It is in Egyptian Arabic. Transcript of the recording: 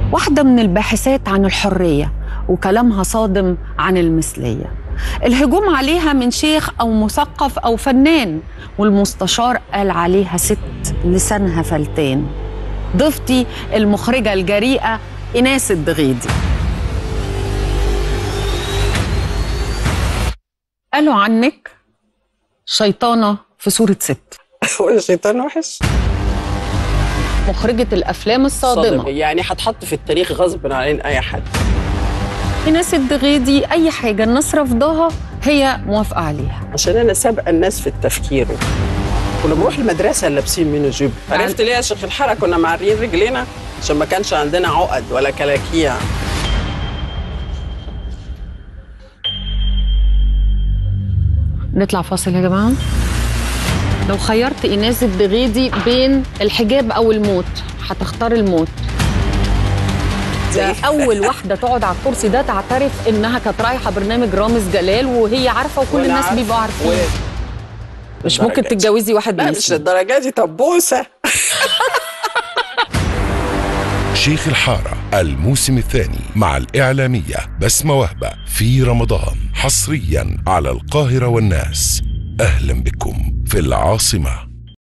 واحدة من الباحثات عن الحرية وكلامها صادم عن المثلية الهجوم عليها من شيخ أو مثقف أو فنان والمستشار قال عليها ست لسانها فلتان ضيفتي المخرجة الجريئة إناس الدغيدي قالوا عنك شيطانة في صورة ست هو الشيطان وحش مخرجة الأفلام الصادمة صادم. يعني هتحط في التاريخ غصب عن اي حد إناس الدغيدي أي حاجة الناس رفضاها هي موافقة عليها عشان انا سابقه الناس في التفكير كنا بنروح المدرسه لابسين مينو جيب عرفت ليه يا شيخ الحاره كنا معرين رجلينا عشان ما كانش عندنا عقد ولا كلاكيع نطلع فاصل يا جماعة لو خيرت إيناس الدغيدي بين الحجاب أو الموت هتختار الموت ده أول واحدة تقعد على الكرسي ده تعترف إنها كانت رايحة برنامج رامز جلال وهي عارفة وكل وأنا الناس عارفة. بيبقوا عارفين و- مش ممكن الدرجات. تتجوزي واحد لا مش بيسمع للدرجه دي طب بوسه شيخ الحارة الموسم الثاني مع الإعلامية بسمة وهبة في رمضان حصريا على القاهرة والناس أهلا بكم في العاصمة